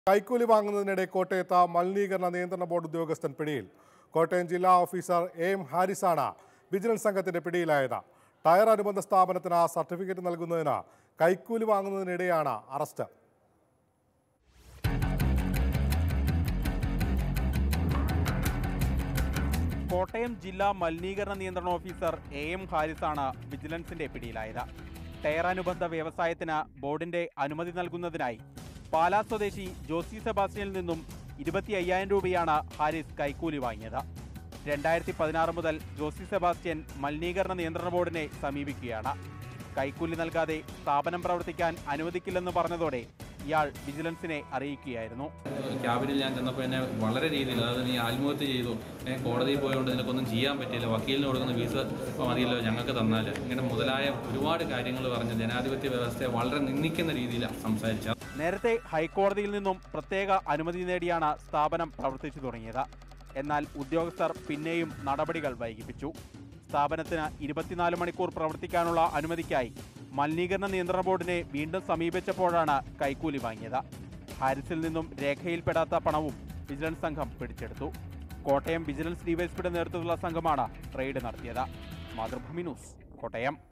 കൈക്കൂലി വാങ്ങുന്നതിനിടെ കോട്ടയത്ത് മലിനീകരണ നിയന്ത്രണ ബോർഡ് ഉദ്യോഗസ്ഥൻ പിടിയിൽ കോട്ടയം ജില്ലാ ഓഫീസർ എ എം ഹാരിസാണ് വിജിലൻസ് സംഘത്തിന്റെ പിടിയിലായത് ടയർ അനുബന്ധ സ്ഥാപനത്തിന് സർട്ടിഫിക്കറ്റ് നൽകുന്നതിന് കൈക്കൂലി വാങ്ങുന്നതിനിടെയാണ് അറസ്റ്റ് കോട്ടയം ജില്ലാ മലിനീകരണ നിയന്ത്രണ ഓഫീസർ എ എം ഹാരിസാണ് വിജിലൻസിന്റെ പിടിയിലായത് ടയർ അനുബന്ധ വ്യവസായത്തിന് ബോർഡിന്റെ അനുമതി നൽകുന്നതിനായി പാലാ സ്വദേശി ജോസി സെബാസ്റ്റ്യനിൽ നിന്നും ഇരുപത്തി അയ്യായിരം രൂപയാണ് ഹാരിസ് കൈക്കൂലി വാങ്ങിയത് രണ്ടായിരത്തി പതിനാറ് മുതൽ ജോസി സെബാസ്റ്റ്യൻ മലിനീകരണ നിയന്ത്രണ ബോർഡിനെ സമീപിക്കുകയാണ് കൈക്കൂലി നൽകാതെ സ്ഥാപനം പ്രവർത്തിക്കാൻ അനുവദിക്കില്ലെന്ന് പറഞ്ഞതോടെ ഇയാൾ വിജിലൻസിനെ അറിയിക്കുകയായിരുന്നു ക്യാബിനിൽ ഞാൻ ചെന്നപ്പോൾ എന്നെ വളരെ രീതിയിൽ അതായത് നീ ആത്മഹത്യ ചെയ്തു ഏ, കോടതിയിൽ പോയതുകൊണ്ട് നിനക്കൊന്നും ചെയ്യാൻ പറ്റില്ല വക്കീലിന് കൊടുക്കുന്ന ഫീസ് ഇപ്പോൾ മതിയല്ലോ ഞങ്ങൾക്ക് തന്നാൽ ഇങ്ങനെ മുതലായ ഒരുപാട് കാര്യങ്ങൾ പറഞ്ഞ് ജനാധിപത്യ വ്യവസ്ഥയെ വളരെ നിന്ദിക്കുന്ന രീതിയിലാണ് സംസാരിച്ചത് നേരത്തെ ഹൈക്കോടതിയിൽ നിന്നും പ്രത്യേക അനുമതി നേടിയാണ് സ്ഥാപനം പ്രവർത്തിച്ചു തുടങ്ങിയത് എന്നാൽ ഉദ്യോഗസ്ഥർ പിന്നെയും നടപടികൾ വൈകിപ്പിച്ചു സ്ഥാപനത്തിന് ഇരുപത്തിനാല് മണിക്കൂർ പ്രവർത്തിക്കാനുള്ള അനുമതിക്കായി മലിനീകരണ നിയന്ത്രണ ബോർഡിനെ വീണ്ടും സമീപിച്ചപ്പോഴാണ് കൈക്കൂലി വാങ്ങിയത് ഹാരിസിൽ നിന്നും രേഖയിൽപ്പെടാത്ത പണവും വിജിലൻസ് സംഘം പിടിച്ചെടുത്തു കോട്ടയം വിജിലൻസ് ഡിവൈഎസ്പിയുടെ നേതൃത്വത്തിലുള്ള സംഘമാണ് റെയ്ഡ് നടത്തിയത് മാതൃഭൂമി ന്യൂസ് കോട്ടയം